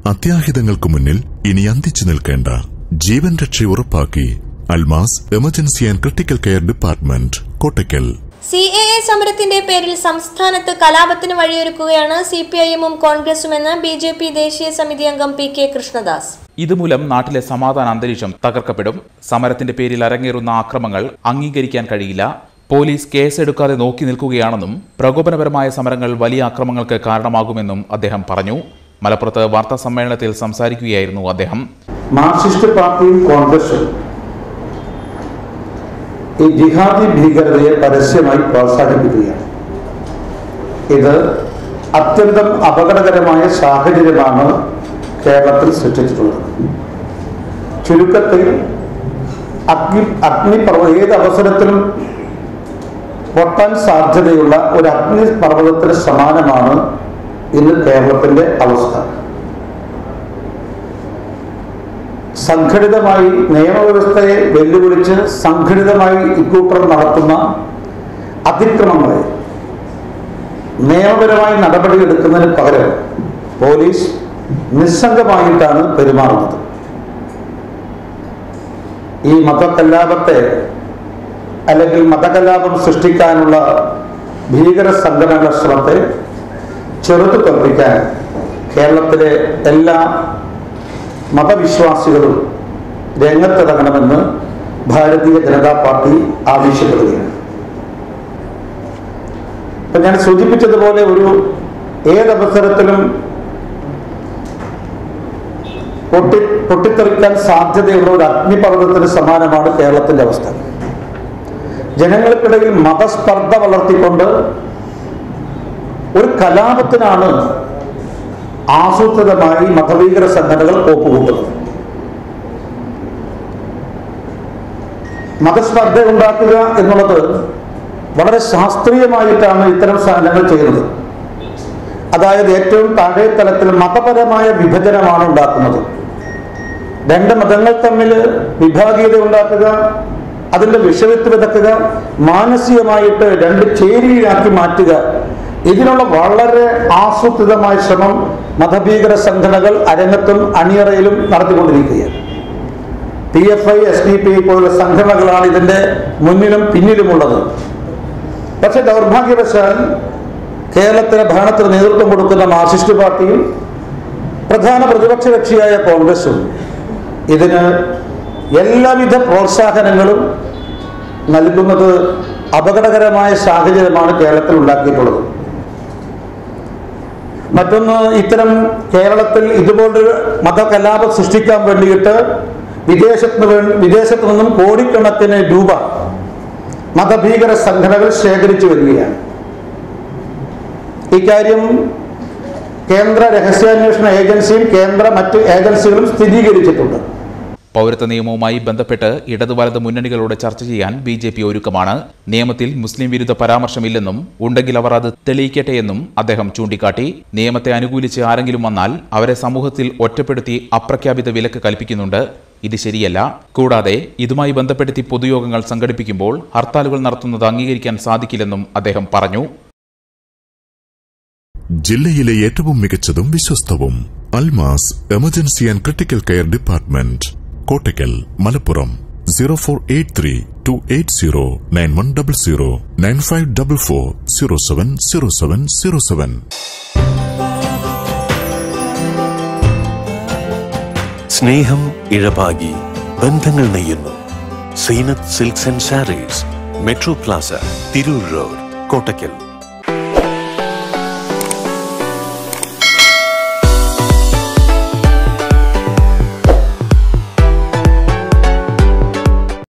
അത്യാഹിതങ്ങൾക്ക് മുന്നിൽ ഇനി അന്തിച്ചു നിൽക്കേണ്ട ജീവൻ രക്ഷ ഉറപ്പാക്കി Almas emergency and critical care department Kottakkal C A A സമരത്തിന്റെ പേരിൽ സംസ്ഥാനത്ത് കലാപത്തിന് വഴിയൊരുക്കുകയാണ് സി പി ഐ എമ്മും കോൺഗ്രസുമെന്ന് ബി ജെ പി ദേശീയ സമിതി അംഗം പി കെ കൃഷ്ണദാസ് ഇതുമൂലം നാട്ടിലെ സമാധാന അന്തരീക്ഷം തകർക്കപ്പെടും സമരത്തിന്റെ പേരിൽ അരങ്ങേറുന്ന ആക്രമങ്ങൾ അംഗീകരിക്കാൻ കഴിയില്ല പോലീസ് കേസെടുക്കാതെ നോക്കി നിൽക്കുകയാണെന്നും പ്രകോപനപരമായ സമരങ്ങൾ വലിയ അക്രമങ്ങൾക്ക് കാരണമാകുമെന്നും അദ്ദേഹം പറഞ്ഞു മലപ്പുറത്ത് വാർത്താ സമ്മേളനത്തിൽ സംസാരിക്കുകയായിരുന്നു അദ്ദേഹം മാർക്സിസ്റ്റ് പാർട്ടിയും കോൺഗ്രസും ഈ ജിഹാദി ഭീകരതയെ പരസ്യമായി പ്രോത്സാഹിപ്പിക്കുകയാണ് ഇത് അത്യന്തം അപകടകരമായ സാഹചര്യമാണ് കേരളത്തിൽ സൃഷ്ടിച്ചിട്ടുള്ളത് ചുരുക്കത്തിൽ അഗ്നി അഗ്നിപർവ്വ ഏത് അവസരത്തിലും പൊട്ടാൻ സാധ്യതയുള്ള ഒരു അഗ്നിപർവ്വതത്തിന് സമാനമാണ് ഇന്ന് കേരളത്തിന്റെ അവസ്ഥ സംഘടിതമായി നിയമവ്യവസ്ഥയെ വെല്ലുവിളിച്ച് സംഘടിതമായി ഇക്കൂട്ടർ നടത്തുന്ന അതിക്രമങ്ങളെ നിയമപരമായി നടപടിയെടുക്കുന്നതിന് പകരം പോലീസ് നിസ്സംഗമായിട്ടാണ് പെരുമാറുന്നത് ഈ മതകലാപത്തെ അല്ലെങ്കിൽ മതകലാപം സൃഷ്ടിക്കാനുള്ള ഭീകര സംഘടനകളുടെ ശ്രമത്തെ ചെറുത്തു തോൽപ്പിക്കാൻ കേരളത്തിലെ എല്ലാ മതവിശ്വാസികളും രംഗത്തിറങ്ങണമെന്ന് ഭാരതീയ ജനതാ പാർട്ടി ആവശ്യപ്പെടുകയാണ് ഇപ്പൊ ഞാൻ സൂചിപ്പിച്ചതുപോലെ ഒരു ഏതവസരത്തിലും പൊട്ടി പൊട്ടിത്തെറിക്കാൻ സാധ്യതയുള്ള ഒരു അഗ്നിപർവ്വതത്തിന് സമാനമാണ് കേരളത്തിന്റെ അവസ്ഥ ജനങ്ങൾക്കിടയിൽ മതസ്പർദ്ധ വളർത്തിക്കൊണ്ട് ഒരു കലാപത്തിനാണ് ആസൂത്രിതമായി മതഭീകര സംഘടനകൾ ഒപ്പുകൂട്ടുന്നത് മതസ്പർദ്ധ ഉണ്ടാക്കുക എന്നുള്ളത് വളരെ ശാസ്ത്രീയമായിട്ടാണ് ഇത്തരം സാധനങ്ങൾ ചെയ്യുന്നത് അതായത് ഏറ്റവും താഴെ തലത്തിൽ മതപരമായ വിഭജനമാണ് ഉണ്ടാക്കുന്നത് രണ്ട് മതങ്ങൾ തമ്മിൽ വിഭാഗീയത ഉണ്ടാക്കുക അതിന്റെ വിഷവിത്ത് വിതക്കുക മാനസികമായിട്ട് രണ്ട് ചേരിയിലാക്കി മാറ്റുക ഇതിനുള്ള വളരെ ആസൂത്രിതമായ ശ്രമം മതഭീകര സംഘടനകൾ അരങ്ങത്തും അണിയറയിലും നടത്തിക്കൊണ്ടിരിക്കുകയാണ് P F I S D P പോലുള്ള സംഘടനകളാണ് ഇതിന്റെ മുന്നിലും പിന്നിലുമുള്ളത് പക്ഷെ ദൗർഭാഗ്യവശാൽ കേരളത്തിലെ ഭരണത്തിന് നേതൃത്വം കൊടുക്കുന്ന മാർക്സിസ്റ്റ് പാർട്ടിയും പ്രധാന പ്രതിപക്ഷ കക്ഷിയായ കോൺഗ്രസും ഇതിന് എല്ലാവിധ പ്രോത്സാഹനങ്ങളും നൽകുന്നത് അപകടകരമായ സാഹചര്യമാണ് കേരളത്തിൽ ഉണ്ടാക്കിയിട്ടുള്ളത് മറ്റൊന്ന് ഇത്തരം കേരളത്തിൽ ഇതുപോലൊരു മതകലാപം സൃഷ്ടിക്കാൻ വേണ്ടിയിട്ട് വിദേശത്ത് വേ- വിദേശത്ത് നിന്നും കോടിക്കണക്കിന് രൂപ മതഭീകര സംഘടനകൾ ശേഖരിച്ചു വരികയാണ് ഇക്കാര്യം കേന്ദ്ര രഹസ്യാന്വേഷണ ഏജൻസിയും കേന്ദ്ര മറ്റ് ഏജൻസികളും സ്ഥിരീകരിച്ചിട്ടുണ്ട് പൗരത്വ നിയമവുമായി ബന്ധപ്പെട്ട് ഇടതു വലത് മുന്നണികളോട് ചർച്ച ചെയ്യാൻ ബി ജെ പി ഒരുക്കമാണ് നിയമത്തിൽ മുസ്ലിം വിരുദ്ധ പരാമർശമില്ലെന്നും ഉണ്ടെങ്കിൽ അവർ അത് തെളിയിക്കട്ടെയെന്നും അദ്ദേഹം ചൂണ്ടിക്കാട്ടി നിയമത്തെ അനുകൂലിച്ച് ആരെങ്കിലും വന്നാൽ അവരെ സമൂഹത്തിൽ ഒറ്റപ്പെടുത്തി അപ്രഖ്യാപിത വിലക്ക് കൽപ്പിക്കുന്നുണ്ട് ഇത് ശരിയല്ല കൂടാതെ ഇതുമായി ബന്ധപ്പെടുത്തി പൊതുയോഗങ്ങൾ സംഘടിപ്പിക്കുമ്പോൾ ഹർത്താലുകൾ നടത്തുന്നത് അംഗീകരിക്കാൻ സാധിക്കില്ലെന്നും അദ്ദേഹം പറഞ്ഞു ജില്ലയിലെ ഏറ്റവും മികച്ചതും വിശ്വസ്തവും Almas emergency and critical care department Kottakkal Malappuram zero four eight three two eight zero nine one double zero nine five double four zero seven zero seven zero seven സ്നേഹം ഇഴപാകി ബന്ധങ്ങൾ നെയ്യുന്നു Zeenath silks and sarees metro plaza Tirur road Kottakkal